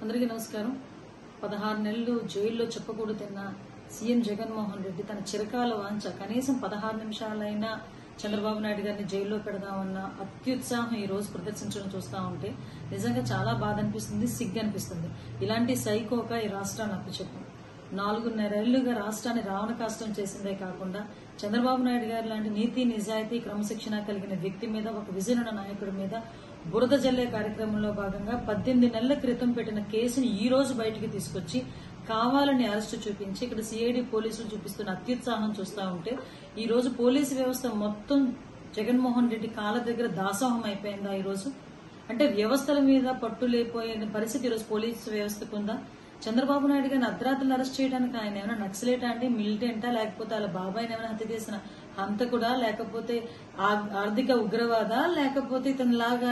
అందరికీ నమస్కారం పదహారు నెలలు జైల్లో చెప్పకూడదు తిన్న సీఎం జగన్మోహన్ రెడ్డి తన చిరకాల వాంఛ కనీసం పదహారు నిమిషాలైనా చంద్రబాబు నాయుడు గారిని జైల్లో పెడదామన్న అత్యుత్సాహం ఈ రోజు ప్రదర్శించడం చూస్తా ఉంటే నిజంగా చాలా బాధ అనిపిస్తుంది సిగ్గు అనిపిస్తుంది ఇలాంటి సైకోక ఈ రాష్ట్రాన్ని అప్పచెప్పాం నాలుగున్నరేళ్లుగా రాష్ట్రాన్ని రావణ కాష్టం చేసిందే కాకుండా చంద్రబాబు నాయుడు గారు లాంటి నీతి నిజాయితీ క్రమశిక్షణ కలిగిన వ్యక్తి మీద ఒక విజయనున్న నాయకుడి మీద బురద జల్లే కార్యక్రమంలో భాగంగా పద్దెనిమిది నెలల క్రితం పెట్టిన కేసుని ఈ రోజు బయటికి తీసుకొచ్చి కావాలని అరెస్టు చూపించి ఇక్కడ సిఐడి పోలీసులు చూపిస్తున్న అత్యుత్సాహం చూస్తా ఉంటే ఈ రోజు పోలీసు వ్యవస్థ మొత్తం జగన్మోహన్ రెడ్డి కాళ్ళ దగ్గర దాసోహం అయిపోయిందా ఈ రోజు అంటే వ్యవస్థల మీద పట్టు లేకపోయిన పరిస్థితి ఈరోజు పోలీసు వ్యవస్థకు ఉందా చంద్రబాబు నాయుడు గారిని అర్ధరాత్రులు అరెస్ట్ చేయడానికి ఆయన ఏమైనా నక్సలేటా అండి మిలిటెంటా లేకపోతే వాళ్ళ బాబాయిని ఏమైనా హత్య చేసిన హంతకుడా లేకపోతే ఆ- ఆర్థిక ఉగ్రవాద లేకపోతే ఇతని లాగా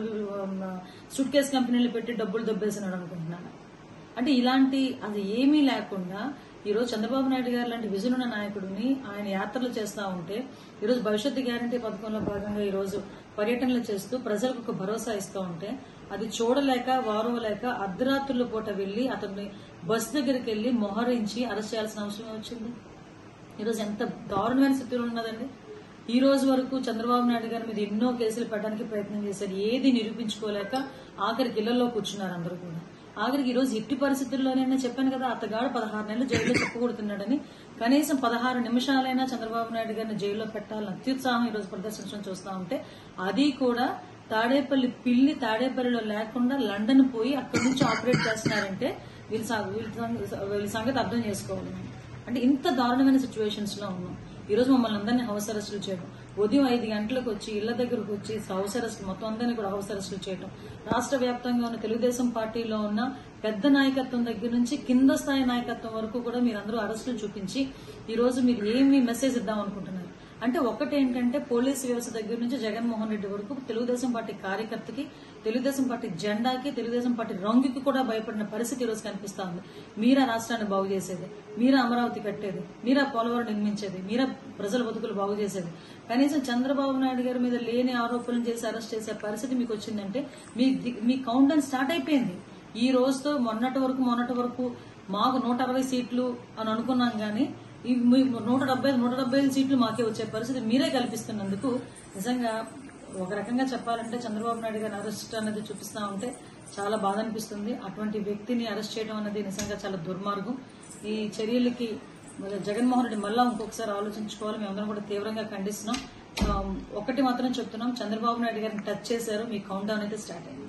సూట్ కేస్ కంపెనీలు పెట్టి డబ్బులు దొబ్బేసినాడు అనుకుంటున్నాను అంటే ఇలాంటి అది ఏమీ లేకుండా ఈ రోజు చంద్రబాబు నాయుడు గారు లాంటి విజన్ ఉన్న నాయకుడిని ఆయన యాత్రలు చేస్తా ఉంటే ఈ రోజు భవిష్యత్తు గ్యారంటీ పథకంలో భాగంగా ఈ రోజు పర్యటనలు చేస్తూ ప్రజలకు ఒక భరోసా ఇస్తూ ఉంటే అది చూడలేక వారం లేక అర్ధరాత్రుల పూట వెళ్లి అతన్ని బస్ దగ్గరికి వెళ్లి మొహరించి అరెస్ట్ చేయాల్సిన అవసరం వచ్చింది ఈరోజు ఎంత దారుణమైన స్థితిలో ఉన్నదండి ఈ రోజు వరకు చంద్రబాబు నాయుడు గారి మీద ఎన్నో కేసులు పెట్టడానికి ప్రయత్నం చేశారు ఏది నిరూపించుకోలేక ఆఖరికి ఇళ్లలో కూర్చున్నారు అందరూ కూడా ఆఖరికి ఈ రోజు ఎట్టి పరిస్థితుల్లోనైనా చెప్పాను కదా అత్తగాడు పదహారు నెలలు జైల్లో చెప్పకూడుతున్నాడని కనీసం పదహారు నిమిషాలైనా చంద్రబాబు నాయుడు గారిని జైల్లో పెట్టాలని అత్యుత్సాహం ఈ రోజు ప్రదర్శించడం చూస్తా ఉంటే అది కూడా తాడేపల్లి పిల్లి తాడేపల్లిలో లేకుండా లండన్ పోయి అక్కడి నుంచి ఆపరేట్ చేస్తున్నారంటే వీళ్ళ స- వీళ్ళ సంగ- వీళ్ళ సంగతి అర్థం చేసుకోవాలి మనం. అంటే ఇంత దారుణమైన సిచ్యువేషన్స్ లో ఉన్నాం ఈ రోజు మమ్మల్ని అందరినీ హౌస్ అరెస్టులు చేయడం ఉదయం ఐదు గంటలకు వచ్చి ఇళ్ల దగ్గరకు వచ్చి హౌస్ అరెస్ట్ మొత్తం అందరినీ కూడా హౌస్ అరెస్టులు చేయడం రాష్ట్ర వ్యాప్తంగా ఉన్న తెలుగుదేశం పార్టీలో ఉన్న పెద్ద నాయకత్వం దగ్గర నుంచి కింద స్థాయి నాయకత్వం వరకు కూడా మీరందరూ అరెస్టులు చూపించి ఈ రోజు మీరు ఏమి మెసేజ్ ఇద్దాం అనుకుంటున్నారు అంటే ఒకటి ఏంటంటే పోలీసు వ్యవస్థ దగ్గర నుంచి జగన్మోహన్ రెడ్డి వరకు తెలుగుదేశం పార్టీ కార్యకర్తకి తెలుగుదేశం పార్టీ జెండాకి తెలుగుదేశం పార్టీ రంగుకి కూడా భయపడిన పరిస్థితి ఈ రోజు కనిపిస్తా ఉంది మీరా రాష్ట్రాన్ని బాగు చేసేది మీరా అమరావతి కట్టేది మీరా పోలవరం నిర్మించేది మీరా ప్రజల బతుకులు బాగు చేసేది కనీసం చంద్రబాబు నాయుడు గారి మీద లేని ఆరోపణలు చేసి అరెస్ట్ చేసే పరిస్థితి మీకు వచ్చిందంటే మీ ది- మీ కౌంట్ డౌన్ స్టార్ట్ అయిపోయింది ఈ రోజుతో మొన్నటి వరకు మొన్నటి వరకు మాకు నూట అరవై సీట్లు అని అనుకున్నాం కానీ ఈ మీ నూట డెబ్బై నూట డెబ్బై ఐదు సీట్లు మాకే వచ్చే పరిస్థితి మీరే కల్పిస్తున్నందుకు నిజంగా ఒక రకంగా చెప్పాలంటే చంద్రబాబు నాయుడు గారిని అరెస్ట్ అనేది చూపిస్తా ఉంటే చాలా బాధ అనిపిస్తుంది అటువంటి వ్యక్తిని అరెస్ట్ చేయడం అనేది నిజంగా చాలా దుర్మార్గం ఈ చర్యలకి మరి జగన్మోహన్ రెడ్డి మళ్ళా ఇంకొకసారి ఆలోచించుకోవాలి మేమందరం కూడా తీవ్రంగా ఖండిస్తున్నాం ఆ, ఒకటి మాత్రం చెప్తున్నాం చంద్రబాబు నాయుడు గారిని టచ్ చేశారు మీ కౌంట్ డౌన్ అయితే స్టార్ట్ అయింది